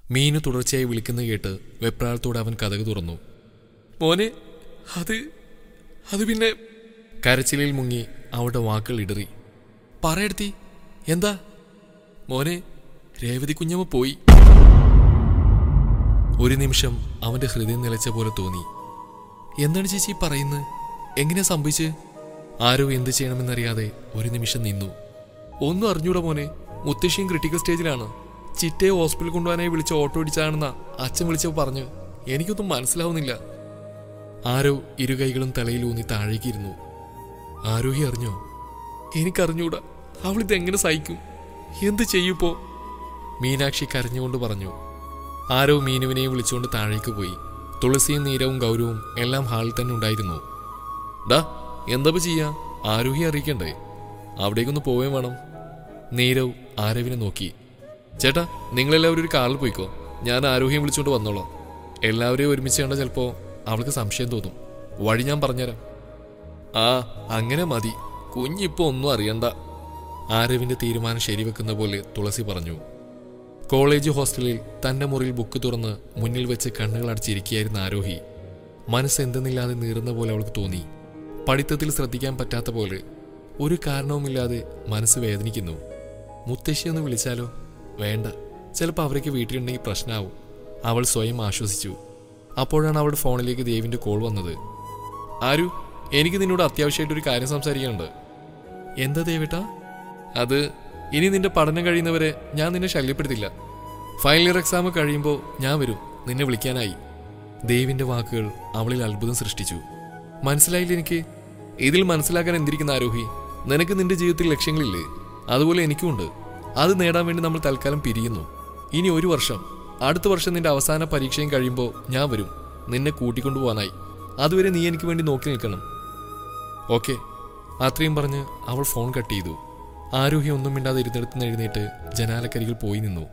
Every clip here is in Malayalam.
മീനു തുടർച്ചയായി വിളിക്കുന്ന കേട്ട് വെപ്രാളത്തോടെ അവൻ കഥക് തുറന്നു മോനെ അത് അത് പിന്നെ കരച്ചിലിൽ മുങ്ങി അവളുടെ വാക്കുകൾ ഇടറി പറയെടുത്തി എന്താ മോനെ രേവതി കുഞ്ഞമ്മ പോയി ഒരു നിമിഷം അവന്റെ ഹൃദയം നിലച്ച പോലെ തോന്നി എന്താണ് ചേച്ചി പറയുന്നത് എങ്ങനെയാ സംഭവിച്ച് ആരോ എന്ത് ചെയ്യണമെന്നറിയാതെ ഒരു നിമിഷം നിന്നു ഒന്നും അറിഞ്ഞൂടാ മോനെ മുത്തശ്ശിയും ക്രിട്ടിക്കൽ സ്റ്റേജിലാണ് ചിറ്റയെ ഹോസ്പിറ്റലിൽ കൊണ്ടുപോകാനായി വിളിച്ച് ഓട്ടോ ഇടിച്ചാണെന്നാ അച്ഛൻ വിളിച്ചപ്പോൾ പറഞ്ഞു എനിക്കൊന്നും മനസ്സിലാവുന്നില്ല ആരോ ഇരുകൈകളും തലയിലൂന്നി താഴേക്കിരുന്നു ആരോഹി അറിഞ്ഞോ എനിക്കറിഞ്ഞൂടാ അവളിത് എങ്ങനെ സഹിക്കും എന്ത് ചെയ്യൂപ്പോ മീനാക്ഷി കരഞ്ഞുകൊണ്ട് പറഞ്ഞു ആരോ മീനുവിനെയും വിളിച്ചുകൊണ്ട് താഴേക്ക് പോയി തുളസിയും നീരവും ഗൗരവും എല്ലാം ഹാളിൽ തന്നെ ഉണ്ടായിരുന്നു ഡാ എന്താ ചെയ്യാ ആരോഹി അറിയിക്കണ്ടേ അവിടേക്കൊന്ന് പോവുകയും വേണം നീരവ് ആരവിനെ നോക്കി ചേട്ടാ നിങ്ങളെല്ലാവരും ഒരു കാറിൽ പോയിക്കോ ഞാൻ ആരോഗ്യം വിളിച്ചുകൊണ്ട് വന്നോളാം എല്ലാവരെയും ഒരുമിച്ച് കണ്ട ചിലപ്പോൾ അവൾക്ക് സംശയം തോന്നും വഴി ഞാൻ പറഞ്ഞുതരാം ആ അങ്ങനെ മതി കുഞ്ഞിപ്പോ ഒന്നും അറിയണ്ട ആരവിന്റെ തീരുമാനം ശരിവെക്കുന്ന പോലെ തുളസി പറഞ്ഞു കോളേജ് ഹോസ്റ്റലിൽ തന്റെ മുറിയിൽ ബുക്ക് തുറന്ന് മുന്നിൽ വെച്ച് കണ്ണുകൾ അടച്ചിരിക്കുകയായിരുന്ന ആരോഹി മനസ്സ് എന്തെന്നില്ലാതെ നീറുന്ന പോലെ അവൾക്ക് തോന്നി പഠിത്തത്തിൽ ശ്രദ്ധിക്കാൻ പറ്റാത്ത പോലെ ഒരു കാരണവുമില്ലാതെ മനസ്സ് വേദനിക്കുന്നു മുത്തശ്ശി ഒന്ന് വിളിച്ചാലോ വേണ്ട ചിലപ്പോൾ അവരൊക്കെ വീട്ടിലുണ്ടെങ്കിൽ പ്രശ്നമാവും അവൾ സ്വയം ആശ്വസിച്ചു അപ്പോഴാണ് അവളുടെ ഫോണിലേക്ക് ദേവിന്റെ കോൾ വന്നത് ആരു എനിക്ക് നിന്നോട് അത്യാവശ്യമായിട്ട് ഒരു കാര്യം സംസാരിക്കാനുണ്ട് എന്താ ദേവേട്ടാ അത് ഇനി നിന്റെ പഠനം കഴിയുന്നവരെ ഞാൻ നിന്നെ ശല്യപ്പെടുത്തില്ല ഫൈനൽ ഇയർ എക്സാം കഴിയുമ്പോൾ ഞാൻ വരും നിന്നെ വിളിക്കാനായി ദേവിന്റെ വാക്കുകൾ അവളിൽ അത്ഭുതം സൃഷ്ടിച്ചു മനസ്സിലായില്ല എനിക്ക് ഇതിൽ മനസ്സിലാക്കാൻ എന്തിരിക്കുന്ന ആരോഹി നിനക്ക് നിന്റെ ജീവിതത്തിൽ ലക്ഷ്യങ്ങളില്ലേ അതുപോലെ എനിക്കുമുണ്ട് അത് നേടാൻ വേണ്ടി നമ്മൾ തൽക്കാലം പിരിയുന്നു ഇനി ഒരു വർഷം അടുത്ത വർഷം നിന്റെ അവസാന പരീക്ഷയും കഴിയുമ്പോൾ ഞാൻ വരും നിന്നെ കൂട്ടിക്കൊണ്ടുപോകാനായി അതുവരെ നീ എനിക്ക് വേണ്ടി നോക്കി നിൽക്കണം ഓക്കെ അത്രയും പറഞ്ഞ് അവൾ ഫോൺ കട്ട് ചെയ്തു ആരോഗ്യം ഒന്നും മിണ്ടാതെ ഇരുന്നിടത്ത് എഴുന്നേറ്റ് ജനാലക്കരികിൽ പോയി നിന്നു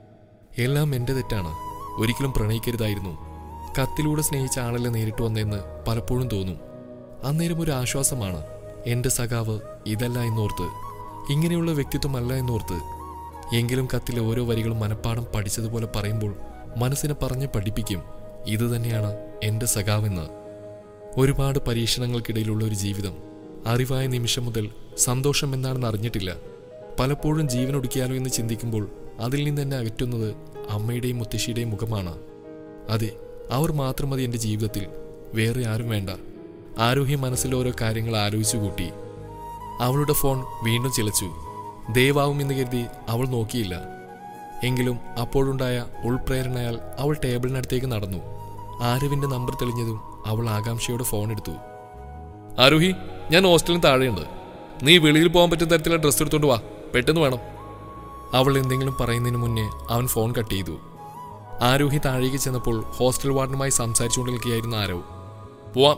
എല്ലാം എൻ്റെ തെറ്റാണ് ഒരിക്കലും പ്രണയിക്കരുതായിരുന്നു കത്തിലൂടെ സ്നേഹിച്ച ആളല്ല നേരിട്ട് വന്നതെന്ന് പലപ്പോഴും തോന്നും അന്നേരം ഒരു ആശ്വാസമാണ് എൻ്റെ സഖാവ് ഇതല്ല എന്നോർത്ത് ഇങ്ങനെയുള്ള വ്യക്തിത്വമല്ല എന്നോർത്ത് എങ്കിലും കത്തിലെ ഓരോ വരികളും മനഃപ്പാടം പഠിച്ചതുപോലെ പറയുമ്പോൾ മനസ്സിനെ പറഞ്ഞ് പഠിപ്പിക്കും ഇത് തന്നെയാണ് എൻ്റെ സഖാവെന്ന് ഒരുപാട് പരീക്ഷണങ്ങൾക്കിടയിലുള്ള ഒരു ജീവിതം അറിവായ നിമിഷം മുതൽ സന്തോഷം എന്താണെന്ന് അറിഞ്ഞിട്ടില്ല പലപ്പോഴും ജീവൻ ഒടുക്കിയാലോ എന്ന് ചിന്തിക്കുമ്പോൾ അതിൽ നിന്ന് എന്നെ അകറ്റുന്നത് അമ്മയുടെയും മുത്തശ്ശിയുടെയും മുഖമാണ് അതെ അവർ മാത്രം മതി എൻ്റെ ജീവിതത്തിൽ വേറെ ആരും വേണ്ട ആരോഗ്യ മനസ്സിൽ ഓരോ കാര്യങ്ങൾ ആലോചിച്ചു കൂട്ടി അവളുടെ ഫോൺ വീണ്ടും ചിലച്ചു ദയവാവുമെന്ന് കരുതി അവൾ നോക്കിയില്ല എങ്കിലും അപ്പോഴുണ്ടായ ഉൾപ്രേരണയാൽ അവൾ ടേബിളിനടുത്തേക്ക് നടന്നു ആരവിന്റെ നമ്പർ തെളിഞ്ഞതും അവൾ ആകാംക്ഷയോടെ ഫോൺ എടുത്തു ആരോഹി ഞാൻ ഹോസ്റ്റലിന് താഴെയുണ്ട് നീ വെളിയിൽ പോകാൻ പറ്റുന്ന തരത്തിലുള്ള ഡ്രസ്സ് എടുത്തോണ്ട് വാ പെട്ടെന്ന് വേണം അവൾ എന്തെങ്കിലും പറയുന്നതിന് മുന്നേ അവൻ ഫോൺ കട്ട് ചെയ്തു ആരോഹി താഴേക്ക് ചെന്നപ്പോൾ ഹോസ്റ്റൽ വാർഡനുമായി സംസാരിച്ചുകൊണ്ട് നിൽക്കുകയായിരുന്നു ആരവ് പോവാം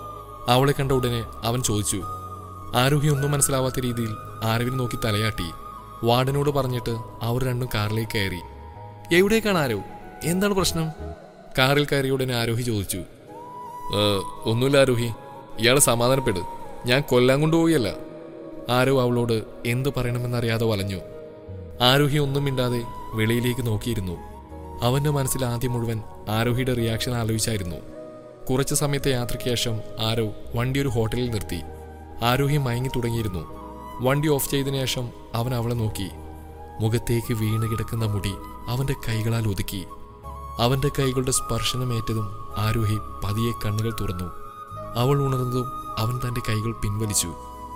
അവളെ കണ്ട ഉടനെ അവൻ ചോദിച്ചു ആരോഹി ഒന്നും മനസ്സിലാവാത്ത രീതിയിൽ ആരവിനെ നോക്കി തലയാട്ടി വാർഡനോട് പറഞ്ഞിട്ട് അവർ രണ്ടും കാറിലേക്ക് കയറി എവിടേക്കാണ് ആരവ് എന്താണ് പ്രശ്നം കാറിൽ കയറിയ ഉടനെ ആരോഹി ചോദിച്ചു "ഏ, ഒന്നുമില്ല ആരോഹി ഇയാളെ സമാധാനപ്പെട് ഞാൻ കൊല്ലാൻ കൊണ്ടുപോവുകയല്ല ആരോ അവളോട് എന്തു പറയണമെന്നറിയാതെ വലഞ്ഞു ആരോഹി ഒന്നും മിണ്ടാതെ വെളിയിലേക്ക് നോക്കിയിരുന്നു അവന്റെ മനസ്സിൽ ആദ്യം മുഴുവൻ ആരോഹിയുടെ റിയാക്ഷൻ ആലോചിച്ചായിരുന്നു കുറച്ചു സമയത്തെ യാത്രയ്ക്ക് ശേഷം ആരോ വണ്ടി ഒരു ഹോട്ടലിൽ നിർത്തി ആരോഹി മയങ്ങി തുടങ്ങിയിരുന്നു വണ്ടി ഓഫ് ചെയ്തതിനു ശേഷം അവൻ അവളെ നോക്കി മുഖത്തേക്ക് വീണ് കിടക്കുന്ന മുടി അവന്റെ കൈകളാൽ ഒതുക്കി അവന്റെ കൈകളുടെ സ്പർശനമേറ്റതും ആരോഹി പതിയെ കണ്ണുകൾ തുറന്നു അവൾ ഉണർന്നതും അവൻ തന്റെ കൈകൾ പിൻവലിച്ചു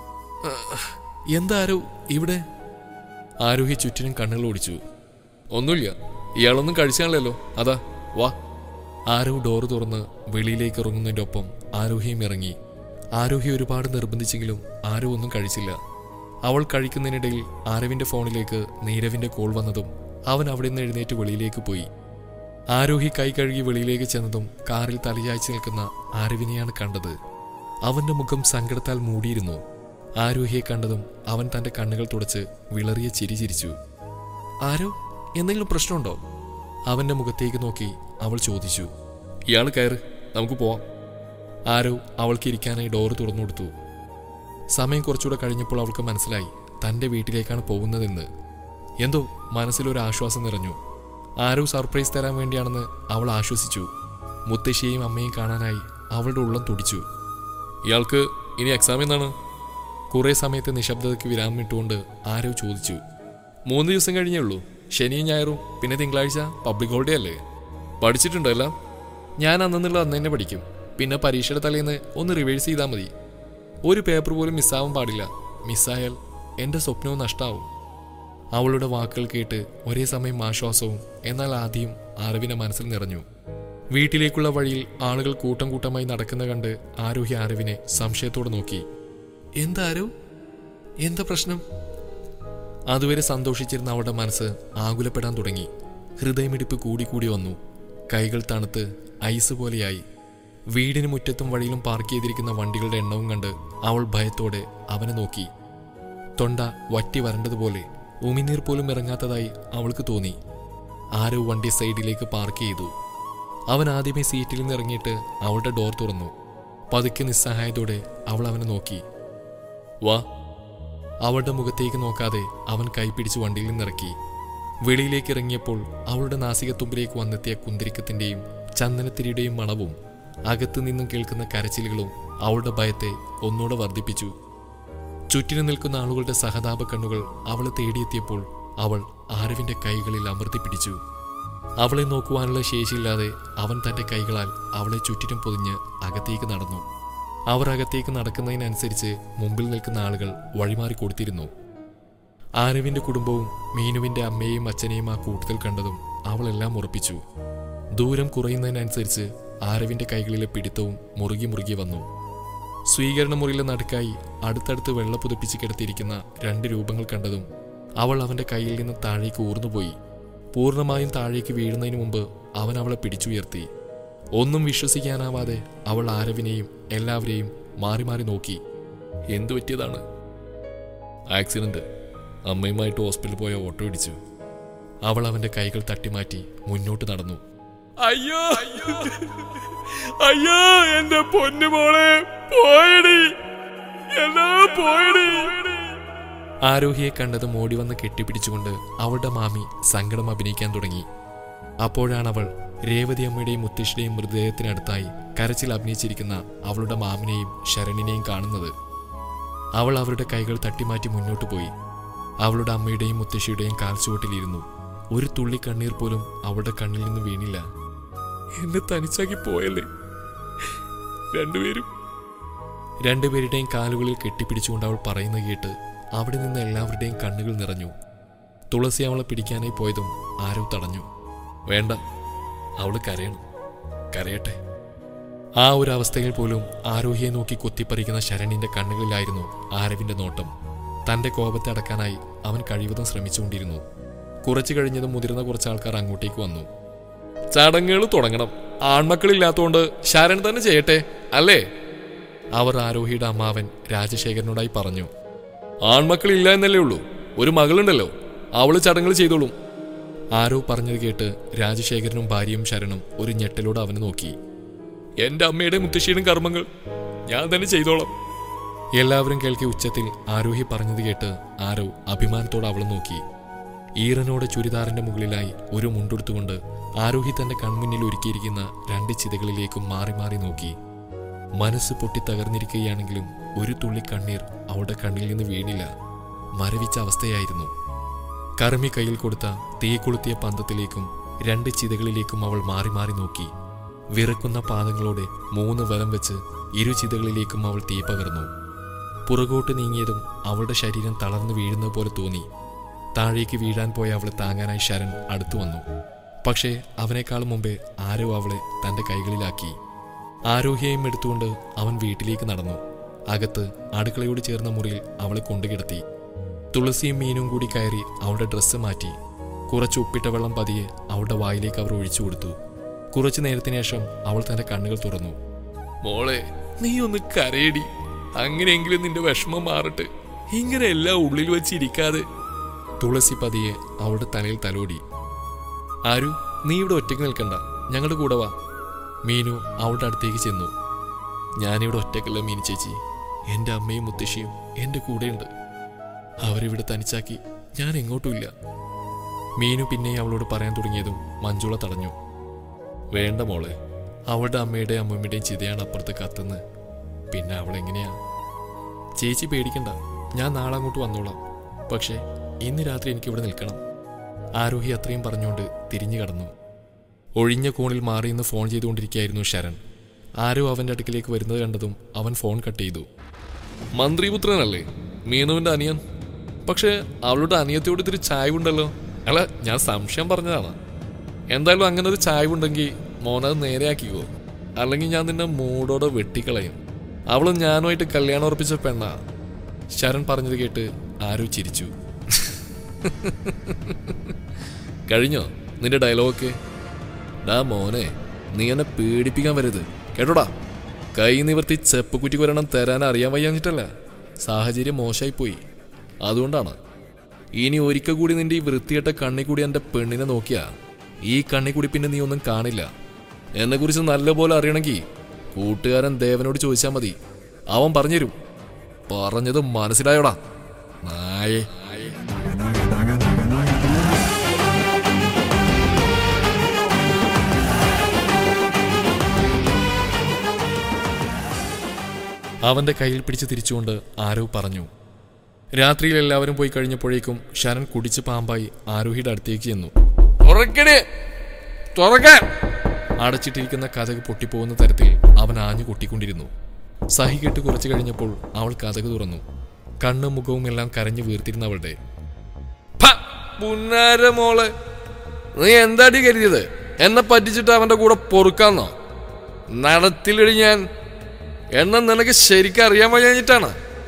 എന്താരോ ഇവിടെ ആരോഹി ചുറ്റിനും കണ്ണുകൾ ഓടിച്ചു ഒന്നുമില്ല ഇയാളൊന്നും കഴിച്ചാണല്ലോ അതാ വാ ആരോ ഡോറ് തുറന്ന് വെളിയിലേക്ക് ഇറങ്ങുന്നതിൻ്റെ ഒപ്പം ആരോഹിയും ഇറങ്ങി ആരോഹി ഒരുപാട് നിർബന്ധിച്ചെങ്കിലും ആരോ ഒന്നും കഴിച്ചില്ല അവൾ കഴിക്കുന്നതിനിടയിൽ ആരവിന്റെ ഫോണിലേക്ക് നീരവിന്റെ കോൾ വന്നതും അവൻ അവിടെ നിന്ന് എഴുന്നേറ്റ് വെളിയിലേക്ക് പോയി ആരോഹി കൈ കഴുകി വെളിയിലേക്ക് ചെന്നതും കാറിൽ തലയാഴ്ച നിൽക്കുന്ന ആരവിനെയാണ് കണ്ടത് അവന്റെ മുഖം സങ്കടത്താൽ മൂടിയിരുന്നു ആരോഹിയെ കണ്ടതും അവൻ തന്റെ കണ്ണുകൾ തുടച്ച് വിളറിയ ചിരി ചിരിച്ചു ആരോ എന്തെങ്കിലും പ്രശ്നമുണ്ടോ അവന്റെ മുഖത്തേക്ക് നോക്കി അവൾ ചോദിച്ചു ഇയാൾ കയറ് നമുക്ക് പോവാം ആരോ അവൾക്ക് ഇരിക്കാനായി ഡോറ് തുറന്നു കൊടുത്തു സമയം കുറച്ചുകൂടെ കഴിഞ്ഞപ്പോൾ അവൾക്ക് മനസ്സിലായി തന്റെ വീട്ടിലേക്കാണ് പോകുന്നതെന്ന് എന്തോ മനസ്സിലൊരു ആശ്വാസം നിറഞ്ഞു ആരോ സർപ്രൈസ് തരാൻ വേണ്ടിയാണെന്ന് അവൾ ആശ്വസിച്ചു മുത്തശ്ശിയെയും അമ്മയും കാണാനായി അവളുടെ ഉള്ളം തുടിച്ചു ഇയാൾക്ക് ഇനി എക്സാം എന്നാണ് കുറേ സമയത്ത് നിശബ്ദതയ്ക്ക് വിരാമം ഇട്ടുകൊണ്ട് ആരോ ചോദിച്ചു മൂന്ന് ദിവസം കഴിഞ്ഞേ ഉള്ളൂ ശനിയും ഞായറും പിന്നെ തിങ്കളാഴ്ച പബ്ലിക് ഹോളിഡേ അല്ലേ പഠിച്ചിട്ടുണ്ടോ എല്ലാം ഞാൻ അന്നെന്നുള്ള അന്ന് തന്നെ പഠിക്കും പിന്നെ പരീക്ഷയുടെ തലേന്ന് ഒന്ന് റിവേഴ്സ് ചെയ്താൽ മതി ഒരു പേപ്പർ പോലും മിസ്സാവാൻ പാടില്ല മിസ്സായാൽ എൻ്റെ സ്വപ്നവും നഷ്ടാവും അവളുടെ വാക്കുകൾ കേട്ട് ഒരേ സമയം ആശ്വാസവും എന്നാൽ ആദ്യം ആരവിന്റെ മനസ്സിൽ നിറഞ്ഞു വീട്ടിലേക്കുള്ള വഴിയിൽ ആളുകൾ കൂട്ടം കൂട്ടമായി നടക്കുന്ന കണ്ട് ആരോഹി ആരവിനെ സംശയത്തോടെ നോക്കി എന്താരോ എന്താ പ്രശ്നം അതുവരെ സന്തോഷിച്ചിരുന്ന അവളുടെ മനസ്സ് ആകുലപ്പെടാൻ തുടങ്ങി ഹൃദയമിടിപ്പ് കൂടിക്കൂടി വന്നു കൈകൾ തണുത്ത് ഐസ് പോലെയായി വീടിന് മുറ്റത്തും വഴിയിലും പാർക്ക് ചെയ്തിരിക്കുന്ന വണ്ടികളുടെ എണ്ണവും കണ്ട് അവൾ ഭയത്തോടെ അവനെ നോക്കി തൊണ്ട വറ്റി വരണ്ടതുപോലെ ഉമിനീർ പോലും ഇറങ്ങാത്തതായി അവൾക്ക് തോന്നി ആരോ വണ്ടി സൈഡിലേക്ക് പാർക്ക് ചെയ്തു അവൻ ആദ്യമേ സീറ്റിൽ നിന്ന് ഇറങ്ങിയിട്ട് അവളുടെ ഡോർ തുറന്നു പതുക്കെ നിസ്സഹായതോടെ അവൾ അവനെ നോക്കി വാ അവളുടെ മുഖത്തേക്ക് നോക്കാതെ അവൻ കൈപിടിച്ച് വണ്ടിയിൽ നിന്നിറക്കി വെളിയിലേക്ക് ഇറങ്ങിയപ്പോൾ അവളുടെ നാസികത്തുമ്പിലേക്ക് വന്നെത്തിയ കുന്തിരിക്കത്തിന്റെയും ചന്ദനത്തിരിയുടെയും മണവും അകത്തു നിന്നും കേൾക്കുന്ന കരച്ചിലുകളും അവളുടെ ഭയത്തെ ഒന്നുകൂടെ വർദ്ധിപ്പിച്ചു ചുറ്റിനും നിൽക്കുന്ന ആളുകളുടെ സഹതാപ കണ്ണുകൾ അവളെ തേടിയെത്തിയപ്പോൾ അവൾ ആരവിന്റെ കൈകളിൽ അമർത്തി പിടിച്ചു അവളെ നോക്കുവാനുള്ള ശേഷിയില്ലാതെ അവൻ തന്റെ കൈകളാൽ അവളെ ചുറ്റിനും പൊതിഞ്ഞ് അകത്തേക്ക് നടന്നു അവർ അകത്തേക്ക് നടക്കുന്നതിനനുസരിച്ച് മുമ്പിൽ നിൽക്കുന്ന ആളുകൾ വഴിമാറി കൊടുത്തിരുന്നു ആരവിന്റെ കുടുംബവും മീനുവിന്റെ അമ്മയെയും അച്ഛനെയും ആ കൂട്ടത്തിൽ കണ്ടതും അവളെല്ലാം ഉറപ്പിച്ചു ദൂരം കുറയുന്നതിനനുസരിച്ച് ആരവിന്റെ കൈകളിലെ പിടിത്തവും മുറുകി മുറുകി വന്നു സ്വീകരണ മുറിയിലെ നടുക്കായി അടുത്തടുത്ത് വെള്ള പുതപ്പിച്ച് കിടത്തിയിരിക്കുന്ന രണ്ട് രൂപങ്ങൾ കണ്ടതും അവൾ അവന്റെ കയ്യിൽ നിന്ന് താഴേക്ക് ഊർന്നുപോയി പൂർണ്ണമായും താഴേക്ക് വീഴുന്നതിന് മുമ്പ് അവൻ അവളെ പിടിച്ചുയർത്തി ഒന്നും വിശ്വസിക്കാനാവാതെ അവൾ ആരവിനെയും എല്ലാവരെയും മാറി മാറി നോക്കി എന്തു പറ്റിയതാണ് ആക്സിഡന്റ് അമ്മയുമായിട്ട് ഹോസ്പിറ്റലിൽ പോയ ഓട്ടോ ഇടിച്ചു അവൾ അവന്റെ കൈകൾ തട്ടിമാറ്റി മുന്നോട്ട് നടന്നു അയ്യോ അയ്യോ എന്റെ പൊന്നുമോളെ പോയടി എല്ലാ പോയടി ആരോഹിയെ കണ്ടതും ഓടി വന്ന് കെട്ടിപ്പിടിച്ചുകൊണ്ട് അവളുടെ മാമി സങ്കടം അഭിനയിക്കാൻ തുടങ്ങി അപ്പോഴാണ് അവൾ രേവതി അമ്മയുടെയും മുത്തശ്ശിയുടെയും മൃതദേഹത്തിനടുത്തായി കരച്ചിൽ അഭിനയിച്ചിരിക്കുന്ന അവളുടെ മാമിനെയും ശരണിനെയും കാണുന്നത് അവൾ അവരുടെ കൈകൾ തട്ടിമാറ്റി മുന്നോട്ട് പോയി അവളുടെ അമ്മയുടെയും മുത്തശ്ശിയുടെയും കാൽച്ചുവട്ടിലിരുന്നു ഒരു തുള്ളി കണ്ണീർ പോലും അവളുടെ കണ്ണിൽ നിന്ന് വീണില്ല എന്നെ തനിച്ചാക്കി പോയല്ലേ രണ്ടുപേരും രണ്ടുപേരുടെയും കാലുകളിൽ കെട്ടിപ്പിടിച്ചുകൊണ്ട് അവൾ പറയുന്നത് കേട്ട് അവിടെ നിന്ന് എല്ലാവരുടെയും കണ്ണുകൾ നിറഞ്ഞു തുളസി അവളെ പിടിക്കാനായി പോയതും ആരോ തടഞ്ഞു വേണ്ട അവൾ കരയണം കരയട്ടെ ആ ഒരു അവസ്ഥയിൽ പോലും ആരോഹിയെ നോക്കി കൊത്തിപ്പറിക്കുന്ന ശരണിന്റെ കണ്ണുകളിലായിരുന്നു ആരവിന്റെ നോട്ടം തന്റെ കോപത്തെ അടക്കാനായി അവൻ കഴിവതും ശ്രമിച്ചുകൊണ്ടിരുന്നു കുറച്ചു കഴിഞ്ഞതും മുതിർന്ന കുറച്ച് ആൾക്കാർ അങ്ങോട്ടേക്ക് വന്നു ചടങ്ങുകൾ തുടങ്ങണം ആൺമക്കളില്ലാത്തതുകൊണ്ട് ശരൺ തന്നെ ചെയ്യട്ടെ അല്ലേ അവർ ആരോഹിയുടെ അമ്മാവൻ രാജശേഖരനോടായി പറഞ്ഞു ആൺമക്കളില്ല എന്നല്ലേ ഉള്ളൂ ഒരു മകളുണ്ടല്ലോ അവള് ചടങ്ങുകൾ ചെയ്തോളും ആരോ പറഞ്ഞത് കേട്ട് രാജശേഖരനും ഭാര്യയും ശരണും ഒരു ഞെട്ടലോട് അവനെ നോക്കി എന്റെ അമ്മയുടെ മുത്തശ്ശിയുടെയും കർമ്മങ്ങൾ ഞാൻ തന്നെ ചെയ്തോളാം എല്ലാവരും കേൾക്കിയ ഉച്ചത്തിൽ ആരോഹി പറഞ്ഞത് കേട്ട് ആരോ അഭിമാനത്തോടെ അവളെ നോക്കി ഈറനോടെ ചുരിദാറിന്റെ മുകളിലായി ഒരു മുണ്ടെടുത്തുകൊണ്ട് ആരോഹി തന്റെ കൺമുന്നിൽ ഒരുക്കിയിരിക്കുന്ന രണ്ട് ചിതകളിലേക്കും മാറി മാറി നോക്കി മനസ്സ് പൊട്ടി തകർന്നിരിക്കുകയാണെങ്കിലും ഒരു തുള്ളി കണ്ണീർ അവളുടെ കണ്ണിൽ നിന്ന് വീണില്ല മരവിച്ച അവസ്ഥയായിരുന്നു കർമ്മി കയ്യിൽ കൊടുത്ത തീ കൊളുത്തിയ പന്തത്തിലേക്കും രണ്ട് ചിതകളിലേക്കും അവൾ മാറി മാറി നോക്കി വിറക്കുന്ന പാദങ്ങളോടെ മൂന്ന് വലം വെച്ച് ഇരു ചിതകളിലേക്കും അവൾ തീ പകർന്നു പുറകോട്ട് നീങ്ങിയതും അവളുടെ ശരീരം തളർന്നു വീഴുന്നത് പോലെ തോന്നി താഴേക്ക് വീഴാൻ പോയ അവളെ താങ്ങാനായി ശരൺ അടുത്തു വന്നു പക്ഷേ അവനേക്കാളും മുമ്പേ ആരോ അവളെ തന്റെ കൈകളിലാക്കി ആരോഗ്യയും എടുത്തുകൊണ്ട് അവൻ വീട്ടിലേക്ക് നടന്നു അകത്ത് അടുക്കളയോട് ചേർന്ന മുറിയിൽ അവളെ കൊണ്ടുകിടത്തി തുളസിയും മീനും കൂടി കയറി അവളുടെ ഡ്രസ്സ് മാറ്റി കുറച്ച് ഉപ്പിട്ട വെള്ളം പതിയെ അവളുടെ വായിലേക്ക് അവർ ഒഴിച്ചു കൊടുത്തു കുറച്ചു നേരത്തിന് ശേഷം അവൾ തന്റെ കണ്ണുകൾ തുറന്നു മോളെ നീ ഒന്ന് കരയടി അങ്ങനെയെങ്കിലും നിന്റെ വിഷമം മാറട്ടെ ഇങ്ങനെ എല്ലാം ഉള്ളിൽ വെച്ചിരിക്കാതെ തുളസി പതിയെ അവളുടെ തലയിൽ തലോടി ആരു നീ ഇവിടെ ഒറ്റയ്ക്ക് നിൽക്കണ്ട ഞങ്ങളുടെ കൂടെ വാ മീനു അവളുടെ അടുത്തേക്ക് ചെന്നു ഞാനിവിടെ ഒറ്റയ്ക്കല്ല മീനു ചേച്ചി എൻ്റെ അമ്മയും മുത്തശ്ശിയും എൻ്റെ കൂടെയുണ്ട് അവരിവിടെ തനിച്ചാക്കി ഞാൻ എങ്ങോട്ടുമില്ല മീനു പിന്നെയും അവളോട് പറയാൻ തുടങ്ങിയതും മഞ്ജുള തടഞ്ഞു വേണ്ട മോളെ അവളുടെ അമ്മയുടെയും അമ്മമ്മയുടെയും ചിതയാണ് അപ്പുറത്ത് കത്തുന്നത് പിന്നെ അവളെങ്ങനെയാ ചേച്ചി പേടിക്കണ്ട ഞാൻ നാളെ അങ്ങോട്ട് വന്നോളാം പക്ഷേ ഇന്ന് രാത്രി എനിക്ക് ഇവിടെ നിൽക്കണം ആരോഹി അത്രയും പറഞ്ഞുകൊണ്ട് തിരിഞ്ഞു കടന്നു ഒഴിഞ്ഞ കോണിൽ മാറിയെന്ന് ഫോൺ ചെയ്തുകൊണ്ടിരിക്കുകയായിരുന്നു ശരൺ ആരോ അവന്റെ അടുക്കിലേക്ക് വരുന്നത് കണ്ടതും അവൻ ഫോൺ കട്ട് ചെയ്തു മന്ത്രിപുത്രനല്ലേ മീനുവിന്റെ അനിയൻ പക്ഷേ അവളുടെ അനിയത്തിയോട് ഇത്തിരി ചായവുണ്ടല്ലോ അല്ല ഞാൻ സംശയം പറഞ്ഞതാണ് എന്തായാലും അങ്ങനെ ഒരു ചായവുണ്ടെങ്കിൽ മോനത് നേരെയാക്കിക്കോ അല്ലെങ്കിൽ ഞാൻ നിന്നെ മൂടോടെ വെട്ടിക്കളയും അവളും ഞാനുമായിട്ട് കല്യാണം ഉറപ്പിച്ച പെണ്ണാ ശരൺ പറഞ്ഞത് കേട്ട് ആരോ ചിരിച്ചു കഴിഞ്ഞോ നിന്റെ ഡയലോഗൊക്കെ ഡാ മോനെ നീ എന്നെ പേടിപ്പിക്കാൻ വരരുത് കേട്ടോടാ കൈ നിവർത്തി ചെപ്പ് കുറ്റി കൊരണം തരാൻ അറിയാൻ വയ്യാഞ്ഞിട്ടല്ല സാഹചര്യം മോശമായിപ്പോയി അതുകൊണ്ടാണ് ഇനി ഒരിക്കൽ കൂടി നിന്റെ ഈ വൃത്തികെട്ട കണ്ണി കൂടി എൻ്റെ പെണ്ണിനെ നോക്കിയാ ഈ കണ്ണി കൂടി പിന്നെ നീ ഒന്നും കാണില്ല എന്നെക്കുറിച്ച് നല്ലപോലെ അറിയണമെങ്കിൽ കൂട്ടുകാരൻ ദേവനോട് ചോദിച്ചാൽ മതി അവൻ പറഞ്ഞുതരും പറഞ്ഞത് മനസ്സിലായോടാ നായേ അവന്റെ കയ്യിൽ പിടിച്ച് തിരിച്ചുകൊണ്ട് ആരോ പറഞ്ഞു രാത്രിയിൽ എല്ലാവരും പോയി കഴിഞ്ഞപ്പോഴേക്കും ശരൺ കുടിച്ച് പാമ്പായി ആരോഹിയുടെ അടുത്തേക്ക് ചെന്നു തുറക്കണേ തുറക്കാൻ അടച്ചിട്ടിരിക്കുന്ന കഥക് പൊട്ടിപ്പോകുന്ന തരത്തിൽ അവൻ ആഞ്ഞു കൊട്ടിക്കൊണ്ടിരുന്നു സഹി കെട്ട് കുറച്ചു കഴിഞ്ഞപ്പോൾ അവൾ കഥക് തുറന്നു കണ്ണും മുഖവും എല്ലാം കരഞ്ഞു വീർത്തിരുന്നവളുടെ ഫ, പുന്നാര മോളെ നീ എന്താടി കരുതിയത് എന്നെ പറ്റിച്ചിട്ട് അവന്റെ കൂടെ പൊറുക്കാന്നോ നടത്തിലടി ഞാൻ എന്നെ നിനക്ക് ശരിക്കും അറിയാൻ വയ്യാഞ്ഞിട്ടാണ്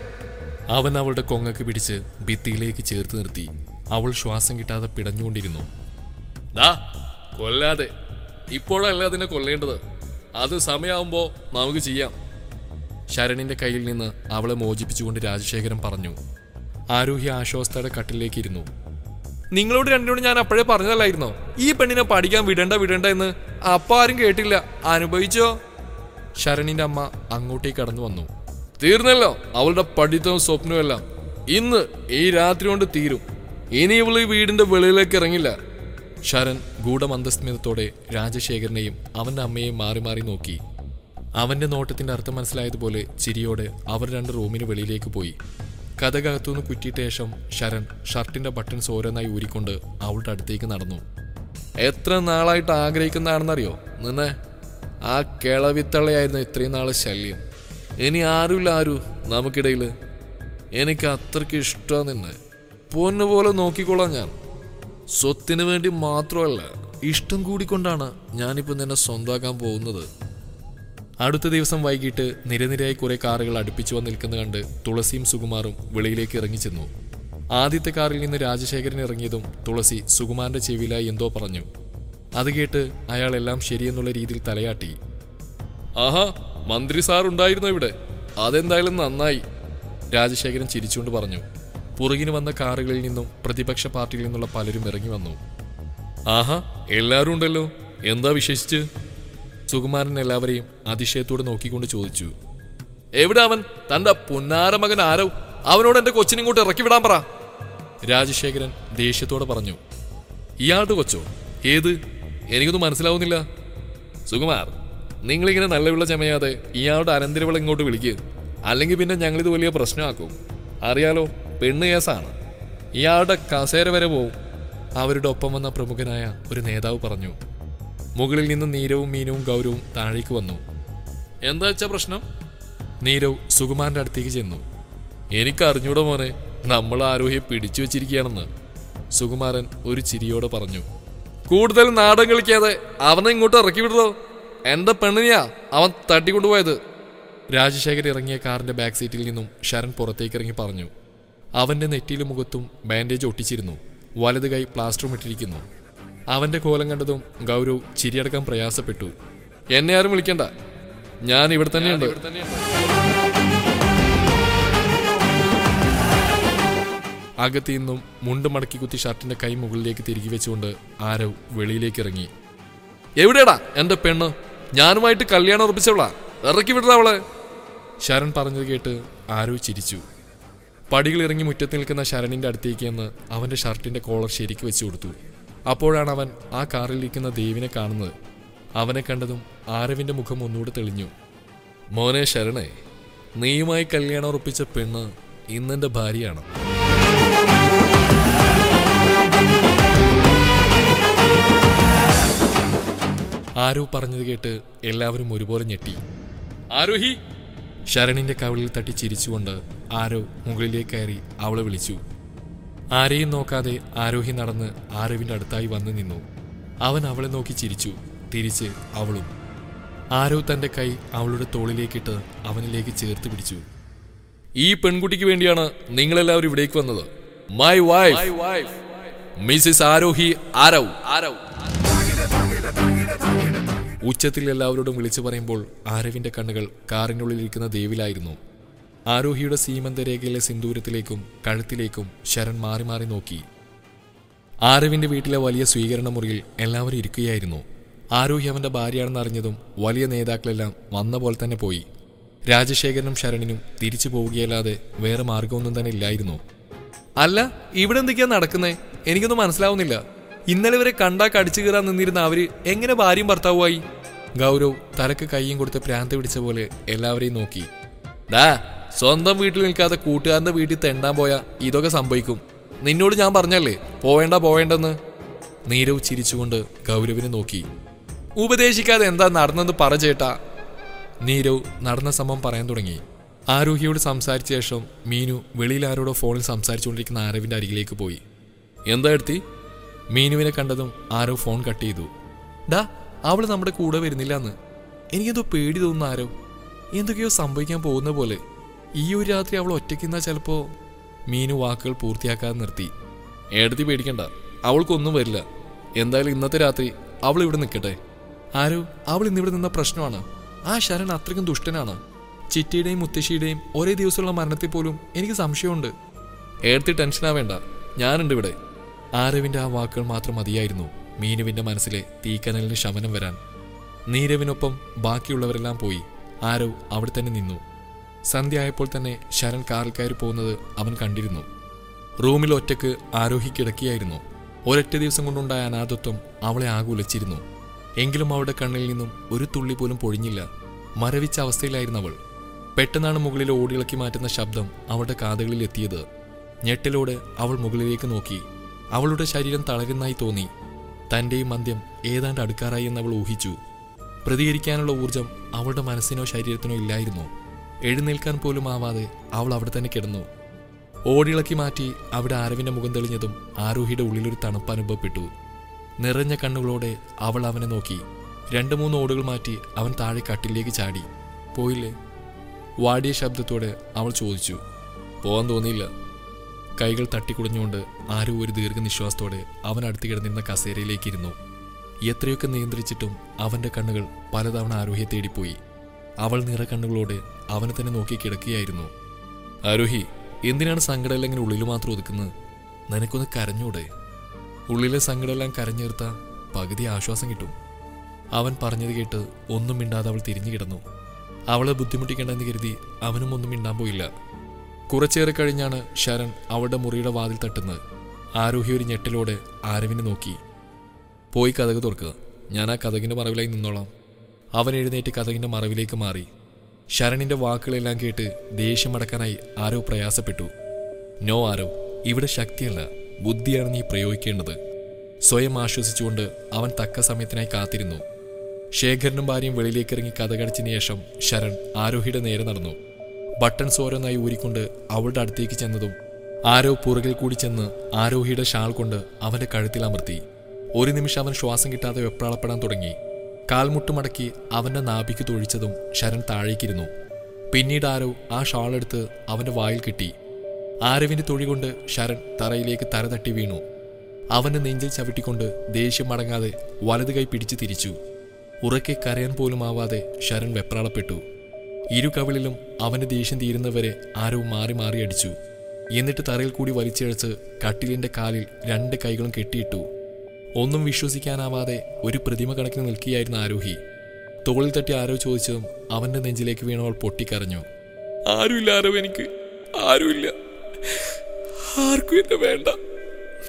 അവൻ അവളുടെ കൊങ്ങക്ക് പിടിച്ച് ഭിത്തിയിലേക്ക് ചേർത്ത് നിർത്തി അവൾ ശ്വാസം കിട്ടാതെ പിടഞ്ഞുകൊണ്ടിരുന്നു ദാ കൊല്ലാതെ ഇപ്പോഴല്ല അതിനെ കൊല്ലേണ്ടത് അത് സമയമാകുമ്പോ നമുക്ക് ചെയ്യാം ശരണിന്റെ കയ്യിൽ നിന്ന് അവളെ മോചിപ്പിച്ചുകൊണ്ട് രാജശേഖരൻ പറഞ്ഞു ആരോഹി ആശ്വാസത്തോടെ കട്ടിലേക്ക് ഇരുന്നു നിങ്ങളോട് രണ്ടിനോട് ഞാൻ അപ്പോഴേ പറഞ്ഞതല്ലായിരുന്നോ ഈ പെണ്ണിനെ പഠിക്കാൻ വിടണ്ട വിടണ്ട എന്ന് അപ്പ ആരും കേട്ടില്ല അനുഭവിച്ചോ ശരണിന്റെ അമ്മ അങ്ങോട്ടേക്ക് കടന്നു വന്നു തീർന്നല്ലോ അവളുടെ പഠിത്തവും സ്വപ്നവും എല്ലാം ഇന്ന് ഈ രാത്രി കൊണ്ട് തീരും ഇനി ഇവള് ഈ വീടിന്റെ വെളിയിലേക്ക് ഇറങ്ങില്ല ശരൺ ഗൂഢമന്ദസ്മിതത്തോടെ രാജശേഖരനെയും അവന്റെ അമ്മയെയും മാറി മാറി നോക്കി അവന്റെ നോട്ടത്തിന്റെ അർത്ഥം മനസ്സിലായതുപോലെ ചിരിയോടെ അവർ രണ്ട് റൂമിന് വെളിയിലേക്ക് പോയി കഥകത്തുനിന്ന് കുറ്റിയിട്ട ശേഷം ശരൺ ഷർട്ടിന്റെ ബട്ടൺസ് ഓരോന്നായി ഊരിക്കൊണ്ട് അവളുടെ അടുത്തേക്ക് നടന്നു എത്ര നാളായിട്ട് ആഗ്രഹിക്കുന്നതാണെന്നറിയോ നിന്നെ ആ കിളവിത്തള്ളയായിരുന്നു ഇത്രയും നാള് ശല്യം ഇനി ആരുമില്ല ആരു നമുക്കിടയിൽ എനിക്ക് അത്രയ്ക്ക് ഇഷ്ടമാണ് നിന്നെ പൊന്നുപോലെ നോക്കിക്കോളാം ഞാൻ സ്വത്തിന് വേണ്ടി മാത്രമല്ല ഇഷ്ടം കൂടിക്കൊണ്ടാണ് ഞാനിപ്പോൾ നിന്നെ സ്വന്തമാക്കാൻ പോകുന്നത് അടുത്ത ദിവസം വൈകിട്ട് നിരനിരയായി കുറെ കാറുകൾ അടുപ്പിച്ചു വന്ന് നിൽക്കുന്ന കണ്ട് തുളസിയും സുകുമാറും വെളിയിലേക്ക് ഇറങ്ങിച്ചെന്നു ആദ്യത്തെ കാറിൽ നിന്ന് രാജശേഖരൻ ഇറങ്ങിയതും തുളസി സുകുമാരന്റെ ചെവിയിലായി എന്തോ പറഞ്ഞു അത് കേട്ട് അയാൾ എല്ലാം ശരിയെന്നുള്ള രീതിയിൽ തലയാട്ടി ആഹാ മന്ത്രി സാർ ഉണ്ടായിരുന്നു ഇവിടെ അതെന്തായാലും നന്നായി രാജശേഖരൻ ചിരിച്ചുകൊണ്ട് പറഞ്ഞു പുറകിന് വന്ന കാറുകളിൽ നിന്നും പ്രതിപക്ഷ പാർട്ടിയിൽ നിന്നുള്ള പലരും ഇറങ്ങി വന്നു ആഹാ എല്ലാരും ഉണ്ടല്ലോ എന്താ വിശേഷിച്ച് സുകുമാരൻ എല്ലാവരെയും അതിശയത്തോടെ നോക്കിക്കൊണ്ട് ചോദിച്ചു എവിടെ അവൻ തന്റെ പുന്നാര മകൻ ആരോ അവനോട് എന്റെ കൊച്ചിനെ ഇങ്ങോട്ട് ഇറക്കി വിടാൻ പറ രാജശേഖരൻ ദേഷ്യത്തോടെ പറഞ്ഞു ഇയാളുടെ കൊച്ചോ ഏത് എനിക്കൊന്നും മനസ്സിലാവുന്നില്ല സുകുമാർ നിങ്ങളിങ്ങനെ നല്ല വിള ചമയാതെ ഇയാളുടെ അനന്തരവിള ഇങ്ങോട്ട് വിളിക്കുക അല്ലെങ്കിൽ പിന്നെ ഞങ്ങളിത് വലിയ പ്രശ്നമാക്കും അറിയാലോ പെണ്ണ് കേസാണ് ഇയാളുടെ കസേര വരെ പോവും അവരുടെ ഒപ്പം വന്ന പ്രമുഖനായ ഒരു നേതാവ് പറഞ്ഞു മുകളിൽ നിന്ന് നീരവും മീനവും ഗൗരവും താഴേക്ക് വന്നു എന്താ വെച്ചാ പ്രശ്നം നീരവ് സുകുമാരന്റെ അടുത്തേക്ക് ചെന്നു എനിക്ക് അറിഞ്ഞൂടെ മോനെ നമ്മൾ ആരോഗ്യം പിടിച്ചു വെച്ചിരിക്കുകയാണെന്ന് സുകുമാരൻ ഒരു ചിരിയോടെ പറഞ്ഞു കൂടുതൽ നാടൻ കളിക്കാതെ അവനെ ഇങ്ങോട്ട് ഇറക്കി വിടറോ എന്റെ പെണ്ണിനെയാ അവൻ തട്ടിക്കൊണ്ടുപോയത് രാജശേഖർ ഇറങ്ങിയ കാറിന്റെ ബാക്ക് സീറ്റിൽ നിന്നും ശരൺ പുറത്തേക്ക് ഇറങ്ങി പറഞ്ഞു അവന്റെ നെറ്റിയിലും മുഖത്തും ബാൻഡേജ് ഒട്ടിച്ചിരുന്നു വലത് കൈ പ്ലാസ്റ്ററും ഇട്ടിരിക്കുന്നു അവന്റെ കോലം കണ്ടതും ഗൗരവ് ചിരിയടക്കാൻ പ്രയാസപ്പെട്ടു എന്നെ ആരും വിളിക്കണ്ട ഞാൻ ഇവിടെ തന്നെയുണ്ട് അകത്തു നിന്നും മുണ്ട് മടക്കി കുത്തി ഷർട്ടിന്റെ കൈ മുകളിലേക്ക് തിരികെ വെച്ചുകൊണ്ട് ആരവ് വെളിയിലേക്ക് ഇറങ്ങി എവിടെയാടാ എന്റെ പെണ്ണ് ഞാനുമായിട്ട് കല്യാണം ഉറപ്പിച്ചവളാ ഇറക്കി വിടറ അവളെ ശരൺ പറഞ്ഞത് കേട്ട് ആരവ് ചിരിച്ചു പടികൾ ഇറങ്ങി മുറ്റത്ത് നിൽക്കുന്ന ശരണിന്റെ അടുത്തേക്ക് എന്ന് അവന്റെ ഷർട്ടിന്റെ കോളർ ശരിക്ക് വെച്ചു കൊടുത്തു അപ്പോഴാണ് അവൻ ആ കാറിലിരിക്കുന്ന ദേവിനെ കാണുന്നത് അവനെ കണ്ടതും ആരവിന്റെ മുഖം ഒന്നുകൂടെ തെളിഞ്ഞു മോനെ ശരണേ നീയുമായി കല്യാണം ഉറപ്പിച്ച പെണ്ണ് ഇന്നെന്റെ ഭാര്യയാണ് ആരോ പറഞ്ഞത് കേട്ട് എല്ലാവരും ഒരുപോലെ ഞെട്ടി ആരോഹി ശരണിന്റെ കവിളിൽ തട്ടി ചിരിച്ചുകൊണ്ട് ആരോ മുകളിലേക്ക് കയറി അവളെ വിളിച്ചു ആരെയും നോക്കാതെ ആരോഹി നടന്ന് ആരവിന്റെ അടുത്തായി വന്നു നിന്നു അവൻ അവളെ നോക്കി ചിരിച്ചു തിരിച്ച് അവളും ആരോ തന്റെ കൈ അവളുടെ തോളിലേക്കിട്ട് അവനിലേക്ക് ചേർത്ത് പിടിച്ചു ഈ പെൺകുട്ടിക്ക് വേണ്ടിയാണ് നിങ്ങളെല്ലാവരും ഇവിടേക്ക് വന്നത് my wife Mrs Arohi Aarav Aarav ഉച്ചത്തിൽ എല്ലാവരോടും വിളിച്ചു പറയുമ്പോൾ ആരവിന്റെ കണ്ണുകൾ കാറിനുള്ളിലിരിക്കുന്ന ദേവിലായിരുന്നു ആരോഹിയുടെ സീമന്തരേഖയിലെ സിന്ദൂരത്തിലേക്കും കഴുത്തിലേക്കും ശരൺ മാറി മാറി നോക്കി ആരവിന്റെ വീട്ടിലെ വലിയ സ്വീകരണ മുറിയിൽ എല്ലാവരും ഇരിക്കുകയായിരുന്നു ആരോഹി അവന്റെ ഭാര്യയാണെന്ന് അറിഞ്ഞതും വലിയ നേതാക്കളെല്ലാം വന്ന പോലെ തന്നെ പോയി രാജശേഖരനും ശരണിനും തിരിച്ചു പോവുകയല്ലാതെ വേറെ മാർഗമൊന്നും തന്നെ ഇല്ലായിരുന്നു അല്ല ഇവിടെ എന്തൊക്കെയാ നടക്കുന്നേ എനിക്കൊന്നും മനസ്സിലാവുന്നില്ല ഇന്നലെ വരെ കണ്ടാ കടിച്ചു കയറാൻ നിന്നിരുന്ന അവര് എങ്ങനെ ഭാര്യയും ഭർത്താവുമായി ഗൗരവ് തലക്ക് കൈയും കൊടുത്ത് പ്രാന്ത് പിടിച്ച പോലെ എല്ലാവരെയും നോക്കി ഡാ സ്വന്തം വീട്ടിൽ നിൽക്കാതെ കൂട്ടുകാരന്റെ വീട്ടിൽ തെണ്ടാൻ പോയാ ഇതൊക്കെ സംഭവിക്കും നിന്നോട് ഞാൻ പറഞ്ഞല്ലേ പോവേണ്ട പോവേണ്ടെന്ന് നീരവ് ചിരിച്ചുകൊണ്ട് ഗൗരവിനെ നോക്കി ഉപദേശിക്കാതെ എന്താ നടന്നെന്ന് പറ ചേട്ടാ നീരവ് നടന്ന സംഭവം പറയാൻ തുടങ്ങി ആരോഹിയോട് സംസാരിച്ച ശേഷം മീനു വെളിയിൽ ആരോടോ ഫോണിൽ സംസാരിച്ചുകൊണ്ടിരിക്കുന്ന ആരവിന്റെ അരികിലേക്ക് പോയി എന്താ എടുത്തി മീനുവിനെ കണ്ടതും ആരോ ഫോൺ കട്ട് ചെയ്തു ഡാ അവള് നമ്മുടെ കൂടെ വരുന്നില്ലെന്ന് എനിക്കെന്തോ പേടി തോന്നുന്നു ആരോ എന്തൊക്കെയോ സംഭവിക്കാൻ പോകുന്ന പോലെ ഈ ഒരു രാത്രി അവൾ ഒറ്റയ്ക്കുന്ന ചിലപ്പോ മീനു വാക്കുകൾ പൂർത്തിയാക്കാതെ നിർത്തി എടുത്തി പേടിക്കണ്ട അവൾക്കൊന്നും വരില്ല എന്തായാലും ഇന്നത്തെ രാത്രി അവൾ ഇവിടെ നിൽക്കട്ടെ ആരോ അവൾ ഇന്നിവിടെ നിന്ന പ്രശ്നമാണ് ആ ശരൺ അത്രയ്ക്കും ദുഷ്ടനാണ് ചിറ്റിയുടെയും മുത്തശ്ശിയുടെയും ഒരേ ദിവസമുള്ള മരണത്തിൽ പോലും എനിക്ക് സംശയമുണ്ട് എടുത്തി ടെൻഷനാവേണ്ട ഞാനുണ്ട് ഇവിടെ ആരവിന്റെ ആ വാക്കുകൾ മാത്രം മതിയായിരുന്നു മീനുവിന്റെ മനസ്സിലെ തീക്കനലിന് ശമനം വരാൻ നീരവിനൊപ്പം ബാക്കിയുള്ളവരെല്ലാം പോയി ആരവ് അവിടെ തന്നെ നിന്നു സന്ധ്യ ആയപ്പോൾ തന്നെ ശരൺ കാറിൽ കയറി പോകുന്നത് അവൻ കണ്ടിരുന്നു റൂമിൽ ഒറ്റക്ക് ആരോഹി കിടക്കിയായിരുന്നു ഒരൊറ്റ ദിവസം കൊണ്ടുണ്ടായ അനാഥത്വം അവളെ ആകെ ഉലച്ചിരുന്നു എങ്കിലും അവളുടെ കണ്ണിൽ നിന്നും ഒരു തുള്ളി പോലും പൊഴിഞ്ഞില്ല മരവിച്ച അവസ്ഥയിലായിരുന്നു അവൾ പെട്ടെന്നാണ് മുകളിൽ ഓടിളക്കി മാറ്റുന്ന ശബ്ദം അവളുടെ കാതുകളിൽ എത്തിയത് ഞെട്ടലോടെ അവൾ മുകളിലേക്ക് നോക്കി അവളുടെ ശരീരം തളരുന്നായി തോന്നി തന്റെയും അന്ത്യം ഏതാണ്ട് അടുക്കാറായി എന്ന് അവൾ ഊഹിച്ചു പ്രതികരിക്കാനുള്ള ഊർജം അവളുടെ മനസ്സിനോ ശരീരത്തിനോ ഇല്ലായിരുന്നു എഴുന്നേൽക്കാൻ പോലും ആവാതെ അവൾ അവിടെ തന്നെ കിടന്നു ഓടിളക്കി മാറ്റി അവിടെ ആരവിന്റെ മുഖം തെളിഞ്ഞതും ആരോഹിയുടെ ഉള്ളിലൊരു തണുപ്പ് അനുഭവപ്പെട്ടു നിറഞ്ഞ കണ്ണുകളോടെ അവൾ അവനെ നോക്കി രണ്ട് മൂന്ന് ഓടുകൾ മാറ്റി അവൻ താഴെ കട്ടിലേക്ക് ചാടി പോയില്ലേ വാടിയ ശബ്ദത്തോടെ അവൾ ചോദിച്ചു പോവാൻ തോന്നിയില്ല കൈകൾ തട്ടിക്കുടഞ്ഞുകൊണ്ട് ആരോ ഒരു ദീർഘനിശ്വാസത്തോടെ അവൻ അടുത്ത് കിടന്നിരുന്ന കസേരയിലേക്ക് ഇരുന്നു എത്രയൊക്കെ നിയന്ത്രിച്ചിട്ടും അവന്റെ കണ്ണുകൾ പലതവണ ആരോഹിയെ തേടിപ്പോയി അവൾ നിറ കണ്ണുകളോടെ അവനെ തന്നെ നോക്കി കിടക്കുകയായിരുന്നു ആരോഹി എന്തിനാണ് സങ്കടമെല്ലാം ഇങ്ങനെ ഉള്ളിൽ മാത്രം ഒതുക്കുന്നത് നിനക്കൊന്ന് കരഞ്ഞൂടെ ഉള്ളിലെ സങ്കടമെല്ലാം കരഞ്ഞീർത്ത പകുതി ആശ്വാസം കിട്ടും അവൻ പറഞ്ഞത് കേട്ട് ഒന്നും മിണ്ടാതെ അവൾ തിരിഞ്ഞു കിടന്നു അവളെ ബുദ്ധിമുട്ടിക്കേണ്ടെന്ന് കരുതി അവനും ഒന്നും മിണ്ടാൻ പോയില്ല കുറച്ചേറെ കഴിഞ്ഞാണ് ശരൺ അവളുടെ മുറിയുടെ വാതിൽ തട്ടുന്നത് ആരോഹി ഒരു ഞെട്ടലോടെ ആരവിനെ നോക്കി പോയി കഥക് തുറക്കുക ഞാൻ ആ കഥകിന്റെ മറവിലായി നിന്നോളാം അവൻ എഴുന്നേറ്റ് കഥകിന്റെ മറവിലേക്ക് മാറി ശരണിന്റെ വാക്കുകളെല്ലാം കേട്ട് ദേഷ്യമടക്കാനായി ആരോ പ്രയാസപ്പെട്ടു നോ ആരോ ഇവിടെ ശക്തിയല്ല ബുദ്ധിയാണ് നീ പ്രയോഗിക്കേണ്ടത് സ്വയം ആശ്വസിച്ചുകൊണ്ട് അവൻ തക്ക സമയത്തിനായി കാത്തിരുന്നു ശേഖരനും ഭാര്യയും വെളിയിലേക്ക് ഇറങ്ങി കഥകടച്ചതിന് ശേഷം ശരൺ ആരോഹിയുടെ നേരെ നടന്നു ബട്ടൺസ് ഓരോന്നായി ഊരിക്കൊണ്ട് അവളുടെ അടുത്തേക്ക് ചെന്നതും ആരോ പുറകിൽ കൂടി ചെന്ന് ആരോഹിയുടെ ഷാൾ കൊണ്ട് അവന്റെ കഴുത്തിൽ അമർത്തി ഒരു നിമിഷം അവൻ ശ്വാസം കിട്ടാതെ വെപ്രാളപ്പെടാൻ തുടങ്ങി കാൽമുട്ട് മടക്കി അവന്റെ നാഭിക്ക് തൊഴിച്ചതും ശരൺ താഴേക്കിരുന്നു പിന്നീട് ആരോ ആ ഷാൾ എടുത്ത് അവന്റെ വായിൽ കിട്ടി ആരവിന്റെ തൊഴി കൊണ്ട് ശരൺ തറയിലേക്ക് തര തട്ടി വീണു അവന്റെ നെഞ്ചിൽ ചവിട്ടിക്കൊണ്ട് ദേഷ്യം മടങ്ങാതെ വലത് കൈ പിടിച്ചു തിരിച്ചു ഉറക്കെ കരയാൻ പോലും ആവാതെ ശരൺ വെപ്രാളപ്പെട്ടു ഇരു കവിളിലും അവന്റെ ദേഷ്യം തീരുന്നവരെ ആരോ മാറി മാറി അടിച്ചു എന്നിട്ട് തറയിൽ കൂടി വലിച്ചിഴച്ച് കട്ടിലിന്റെ കാലിൽ രണ്ട് കൈകളും കെട്ടിയിട്ടു ഒന്നും വിശ്വസിക്കാനാവാതെ ഒരു പ്രതിമ കണക്കിന് നിൽക്കുകയായിരുന്ന ആരോഹി തോളിൽ തട്ടി ആരോ ചോദിച്ചതും അവന്റെ നെഞ്ചിലേക്ക് വീണവൾ പൊട്ടിക്കരഞ്ഞു ആരുമില്ല ആരോ എനിക്ക് ആരുമില്ല ആർക്കും എന്നെ വേണ്ട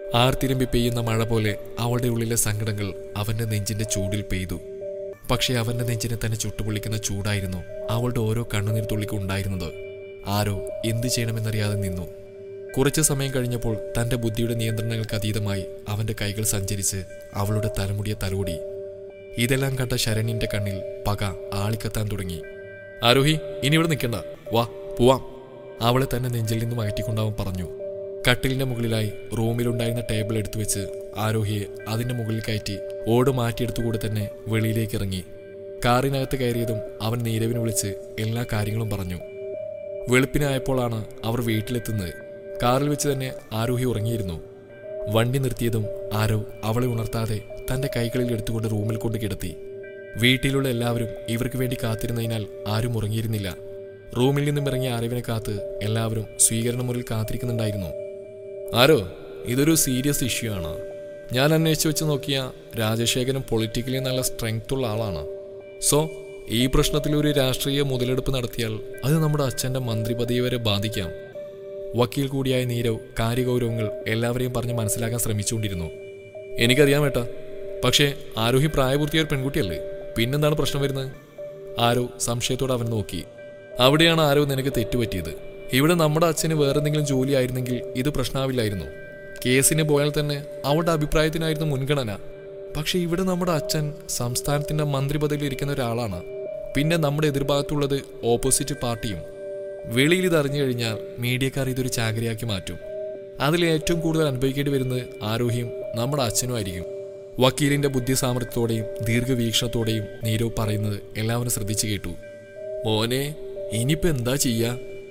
ആർത്തിരമ്പി പെയ്യുന്ന മഴ പോലെ അവളുടെ ഉള്ളിലെ സങ്കടങ്ങൾ അവന്റെ നെഞ്ചിന്റെ ചൂടിൽ പെയ്തു പക്ഷേ അവന്റെ നെഞ്ചിനെ തന്നെ ചുട്ടുപൊള്ളിക്കുന്ന ചൂടായിരുന്നു അവളുടെ ഓരോ കണ്ണുനീർ തുള്ളിക്കും ഉണ്ടായിരുന്നത് ആരോ എന്തു ചെയ്യണമെന്നറിയാതെ നിന്നു കുറച്ചു സമയം കഴിഞ്ഞപ്പോൾ തന്റെ ബുദ്ധിയുടെ നിയന്ത്രണങ്ങൾക്ക് അതീതമായി അവന്റെ കൈകൾ സഞ്ചരിച്ച് അവളുടെ തലമുടിയെ തലോടി ഇതെല്ലാം കണ്ട ശരണ്യന്റെ കണ്ണിൽ പക ആളിക്കത്താൻ തുടങ്ങി ആരോഹി ഇനി ഇവിടെ നിൽക്കണ്ട വാ പോവാം അവളെ തന്നെ നെഞ്ചിൽ നിന്നും അകറ്റിക്കൊണ്ടവൻ പറഞ്ഞു കട്ടിലിന്റെ മുകളിലായി റൂമിലുണ്ടായിരുന്ന ടേബിൾ എടുത്തു വെച്ച് ആരോഹിയെ അതിന്റെ മുകളിൽ കയറ്റി ഓട് മാറ്റിയെടുത്തുകൂടെ തന്നെ വെളിയിലേക്ക് ഇറങ്ങി കാറിനകത്ത് കയറിയതും അവൻ നീരവിനെ വിളിച്ച് എല്ലാ കാര്യങ്ങളും പറഞ്ഞു വെളുപ്പിനായപ്പോഴാണ് അവർ വീട്ടിലെത്തുന്നത് കാറിൽ വെച്ച് തന്നെ ആരോഹി ഉറങ്ങിയിരുന്നു വണ്ടി നിർത്തിയതും ആരോ അവളെ ഉണർത്താതെ തന്റെ കൈകളിൽ എടുത്തുകൊണ്ട് റൂമിൽ കൊണ്ട് കിടത്തി വീട്ടിലുള്ള എല്ലാവരും ഇവർക്ക് വേണ്ടി കാത്തിരുന്നതിനാൽ ആരും ഉറങ്ങിയിരുന്നില്ല റൂമിൽ നിന്നും ഇറങ്ങിയ അറിവിനെ കാത്ത് എല്ലാവരും സ്വീകരണ മുറിയിൽ കാത്തിരിക്കുന്നുണ്ടായിരുന്നു ആരോ ഇതൊരു സീരിയസ് ഇഷ്യൂ ആണ് ഞാൻ അന്വേഷിച്ച് വെച്ച് നോക്കിയ രാജശേഖരൻ പൊളിറ്റിക്കലി നല്ല സ്ട്രെങ്ത് ഉള്ള ആളാണ് സോ ഈ പ്രശ്നത്തിൽ ഒരു രാഷ്ട്രീയ മുതലെടുപ്പ് നടത്തിയാൽ അത് നമ്മുടെ അച്ഛൻ്റെ മന്ത്രിപദവി വരെ ബാധിക്കാം വക്കീൽ കൂടിയായ നീരവ് കാര്യഗൗരവങ്ങൾ എല്ലാവരെയും പറഞ്ഞ് മനസ്സിലാക്കാൻ ശ്രമിച്ചുകൊണ്ടിരുന്നു എനിക്കറിയാം ഏട്ടാ പക്ഷേ ആരോഹി പ്രായപൂർത്തിയായ ഒരു പെൺകുട്ടിയല്ലേ പിന്നെന്താണ് പ്രശ്നം വരുന്നത് ആരോ സംശയത്തോടെ അവൻ നോക്കി അവിടെയാണ് ആരോ നിനക്ക് തെറ്റുപറ്റിയത് ഇവിടെ നമ്മുടെ അച്ഛന് വേറെന്തെങ്കിലും ജോലി ആയിരുന്നെങ്കിൽ ഇത് പ്രശ്നമാവില്ലായിരുന്നു കേസിന് പോയാൽ തന്നെ അവളുടെ അഭിപ്രായത്തിനായിരുന്നു മുൻഗണന പക്ഷെ ഇവിടെ നമ്മുടെ അച്ഛൻ സംസ്ഥാനത്തിന്റെ മന്ത്രിപദവിയിൽ ഇരിക്കുന്ന ഒരാളാണ് പിന്നെ നമ്മുടെ എതിർഭാഗത്തുള്ളത് ഓപ്പോസിറ്റ് പാർട്ടിയും വെളിയിൽ ഇത് അറിഞ്ഞു കഴിഞ്ഞാൽ മീഡിയക്കാർ ഇതൊരു ചാകരയാക്കി മാറ്റും അതിൽ ഏറ്റവും കൂടുതൽ അനുഭവിക്കേണ്ടി വരുന്നത് ആരോഗ്യം നമ്മുടെ അച്ഛനും ആയിരിക്കും വക്കീലിന്റെ ബുദ്ധി സാമർത്ഥ്യത്തോടെയും ദീർഘവീക്ഷണത്തോടെയും നീരവ് പറയുന്നത് എല്ലാവരും ശ്രദ്ധിച്ചു കേട്ടു മോനെ ഇനിയിപ്പോ എന്താ ചെയ്യാ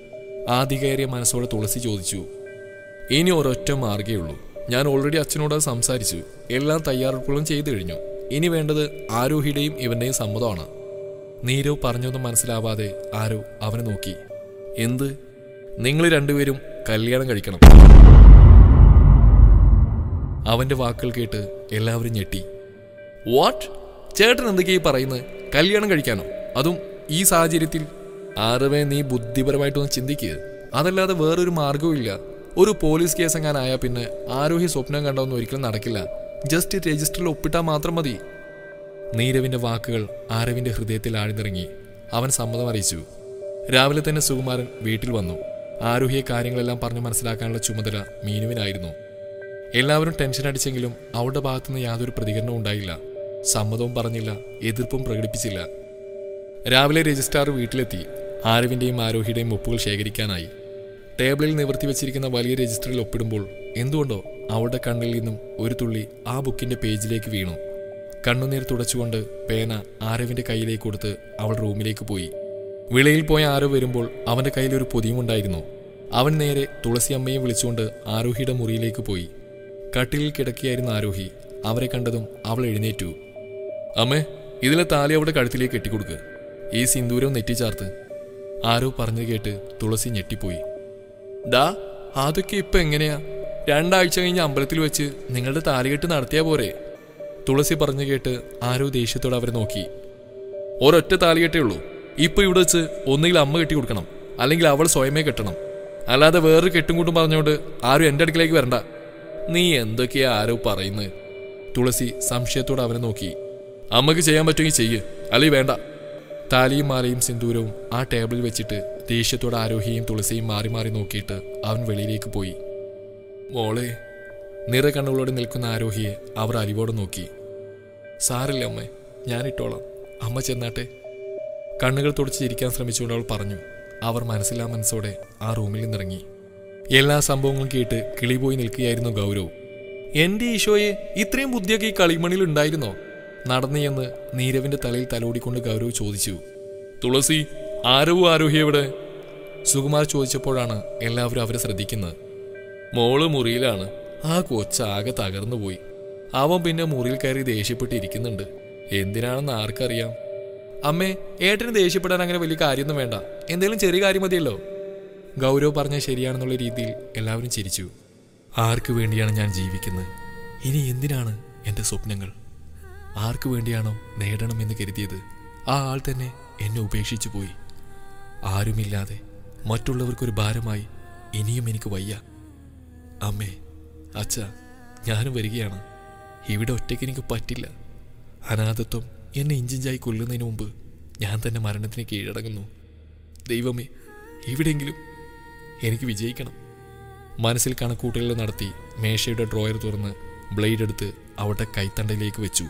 ആധികാരിക മനസ്സോടെ തുളസി ചോദിച്ചു ഇനി ഒരൊറ്റ മാർഗേ ഉള്ളൂ ഞാൻ ഓൾറെഡി അച്ഛനോട് അത് സംസാരിച്ചു എല്ലാ തയ്യാറെടുപ്പുകളും ചെയ്തു കഴിഞ്ഞു ഇനി വേണ്ടത് ആരോഹിയുടെയും ഇവന്റെയും സമ്മതമാണ് നീരവ് പറഞ്ഞൊന്നും മനസ്സിലാവാതെ ആരോ അവനെ നോക്കി എന്ത് നിങ്ങൾ രണ്ടുപേരും കല്യാണം കഴിക്കണം അവന്റെ വാക്കുകൾ കേട്ട് എല്ലാവരും ഞെട്ടി വാട്ട് ചേട്ടൻ എന്തൊക്കെയാ ഈ പറയുന്നത് കല്യാണം കഴിക്കാനോ അതും ഈ സാഹചര്യത്തിൽ ആരവേ നീ ബുദ്ധിപരമായിട്ടൊന്ന് ചിന്തിക്കുക അതല്ലാതെ വേറൊരു മാർഗവും ഇല്ല ഒരു പോലീസ് കേസ് എങ്ങാനായാൽ പിന്നെ ആരോഹി സ്വപ്നം കണ്ടൊന്നും ഒരിക്കലും നടക്കില്ല ജസ്റ്റ് രജിസ്റ്ററിൽ ഒപ്പിട്ടാൽ മാത്രം മതി നീരവിന്റെ വാക്കുകൾ ആരവിന്റെ ഹൃദയത്തിൽ ആഴ്ന്നിറങ്ങി അവൻ സമ്മതം അറിയിച്ചു രാവിലെ തന്നെ സുകുമാരൻ വീട്ടിൽ വന്നു ആരോഹിയെ കാര്യങ്ങളെല്ലാം പറഞ്ഞു മനസ്സിലാക്കാനുള്ള ചുമതല മീനുവിനായിരുന്നു എല്ലാവരും ടെൻഷൻ അടിച്ചെങ്കിലും അവളുടെ ഭാഗത്തുനിന്ന് യാതൊരു പ്രതികരണവും ഉണ്ടായില്ല സമ്മതവും പറഞ്ഞില്ല എതിർപ്പും പ്രകടിപ്പിച്ചില്ല രാവിലെ രജിസ്ട്രാർ വീട്ടിലെത്തി ആരവിന്റെയും ആരോഹിയുടെയും ഒപ്പുകൾ ശേഖരിക്കാനായി ടേബിളിൽ നിവർത്തി വെച്ചിരിക്കുന്ന വലിയ രജിസ്റ്ററിൽ ഒപ്പിടുമ്പോൾ എന്തുകൊണ്ടോ അവളുടെ കണ്ണിൽ നിന്നും ഒരു തുള്ളി ആ ബുക്കിന്റെ പേജിലേക്ക് വീണു കണ്ണുനീർ തുടച്ചുകൊണ്ട് പേന ആരവിന്റെ കയ്യിലേക്ക് കൊടുത്ത് അവൾ റൂമിലേക്ക് പോയി വിളയിൽ പോയ ആരോ വരുമ്പോൾ അവന്റെ കയ്യിൽ ഒരു പൊതിയുമുണ്ടായിരുന്നു അവൻ നേരെ തുളസി അമ്മയെ വിളിച്ചുകൊണ്ട് ആരോഹിയുടെ മുറിയിലേക്ക് പോയി കട്ടിലിൽ കിടക്കിയായിരുന്ന ആരോഹി അവരെ കണ്ടതും അവൾ എഴുന്നേറ്റു അമ്മേ ഇതിലെ താലി അവിടെ കഴുത്തിലേക്ക് കെട്ടിക്കൊടുക്ക് ഈ സിന്ദൂരം നെറ്റിച്ചാർത്ത് ആരോ പറഞ്ഞു കേട്ട് തുളസി ഞെട്ടിപ്പോയി ഡാ അതൊക്കെ ഇപ്പൊ എങ്ങനെയാ രണ്ടാഴ്ച കഴിഞ്ഞ് അമ്പലത്തിൽ വെച്ച് നിങ്ങളുടെ താലികെട്ട് നടത്തിയാ പോരെ തുളസി പറഞ്ഞു കേട്ട് ആരോ ദേഷ്യത്തോടെ അവരെ നോക്കി ഒരൊറ്റ താലികെട്ടേ ഉള്ളൂ ഇപ്പൊ ഇവിടെ വെച്ച് ഒന്നുകിൽ അമ്മ കെട്ടി കൊടുക്കണം അല്ലെങ്കിൽ അവൾ സ്വയമേ കെട്ടണം അല്ലാതെ വേറൊരു കെട്ടും കൂട്ടും പറഞ്ഞുകൊണ്ട് ആരും എൻ്റെ അടുക്കിലേക്ക് വരണ്ട നീ എന്തൊക്കെയാ ആരോ പറയുന്നത് തുളസി സംശയത്തോടെ അവനെ നോക്കി അമ്മക്ക് ചെയ്യാൻ പറ്റുമെങ്കിൽ ചെയ്യ് അല്ലെങ്കിൽ വേണ്ട താലിയും മാലയും സിന്ദൂരവും ആ ടേബിളിൽ വെച്ചിട്ട് ദേഷ്യത്തോടെ ആരോഹിയും തുളസിയും മാറി മാറി നോക്കിയിട്ട് അവൻ വെളിയിലേക്ക് പോയി മോളെ നിറ കണ്ണുകളോടെ നിൽക്കുന്ന ആരോഹിയെ അവർ അലിവോടെ നോക്കി സാറില്ല അമ്മേ ഞാനിട്ടോളാം അമ്മ ചെന്നാട്ടെ കണ്ണുകൾ തുടച്ച് ചിരിക്കാൻ ശ്രമിച്ചുകൊണ്ട് അവൾ പറഞ്ഞു അവർ മനസ്സില്ലാ മനസ്സോടെ ആ റൂമിൽ നിന്നിറങ്ങി എല്ലാ സംഭവങ്ങളും കേട്ട് കിളി പോയി നിൽക്കുകയായിരുന്നു ഗൗരവ് എന്റെ ഈശോയെ ഇത്രയും ബുദ്ധിയൊക്കെ ഈ കളിമണിൽ ഉണ്ടായിരുന്നോ നടന്നു എന്ന് നീരവിന്റെ തലയിൽ തലോടിക്കൊണ്ട് ഗൗരവ് ചോദിച്ചു തുളസി ആരവും ആരോഹി എവിടെ സുകുമാർ ചോദിച്ചപ്പോഴാണ് എല്ലാവരും അവരെ ശ്രദ്ധിക്കുന്നത് മോള് മുറിയിലാണ് ആ കൊച്ചാകെ തകർന്നു പോയി അവൻ പിന്നെ മുറിയിൽ കയറി ദേഷ്യപ്പെട്ട് ഇരിക്കുന്നുണ്ട് എന്തിനാണെന്ന് ആർക്കറിയാം അമ്മേ ഏട്ടന് ദേഷ്യപ്പെടാൻ അങ്ങനെ വലിയ കാര്യമൊന്നും വേണ്ട എന്തെങ്കിലും ചെറിയ കാര്യം മതിയല്ലോ ഗൗരവ് പറഞ്ഞ ശരിയാണെന്നുള്ള രീതിയിൽ എല്ലാവരും ചിരിച്ചു ആർക്കു വേണ്ടിയാണ് ഞാൻ ജീവിക്കുന്നത് ഇനി എന്തിനാണ് എൻ്റെ സ്വപ്നങ്ങൾ ആർക്കു വേണ്ടിയാണോ നേടണമെന്ന് കരുതിയത് ആ ആൾ തന്നെ എന്നെ ഉപേക്ഷിച്ചു പോയി ആരുമില്ലാതെ മറ്റുള്ളവർക്കൊരു ഭാരമായി ഇനിയും എനിക്ക് വയ്യ അമ്മേ അച്ഛ ഞാനും വരികയാണ് ഇവിടെ ഒറ്റയ്ക്ക് എനിക്ക് പറ്റില്ല അനാഥത്വം എന്നെ ഇഞ്ചിഞ്ചായി കൊല്ലുന്നതിന് മുമ്പ് ഞാൻ തന്നെ മരണത്തിന് കീഴടങ്ങുന്നു ദൈവമേ എവിടെയെങ്കിലും എനിക്ക് വിജയിക്കണം മനസ്സിൽ കണക്കൂട്ടലുകൾ നടത്തി മേശയുടെ ഡ്രോയർ തുറന്ന് ബ്ലേഡ് എടുത്ത് അവളുടെ കൈത്തണ്ടയിലേക്ക് വെച്ചു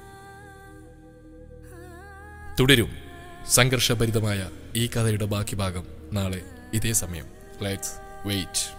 തുടരും സംഘർഷഭരിതമായ ഈ കഥയുടെ ബാക്കി ഭാഗം നാളെ ഇതേ സമയം ലെറ്റ്സ് വെയിറ്റ്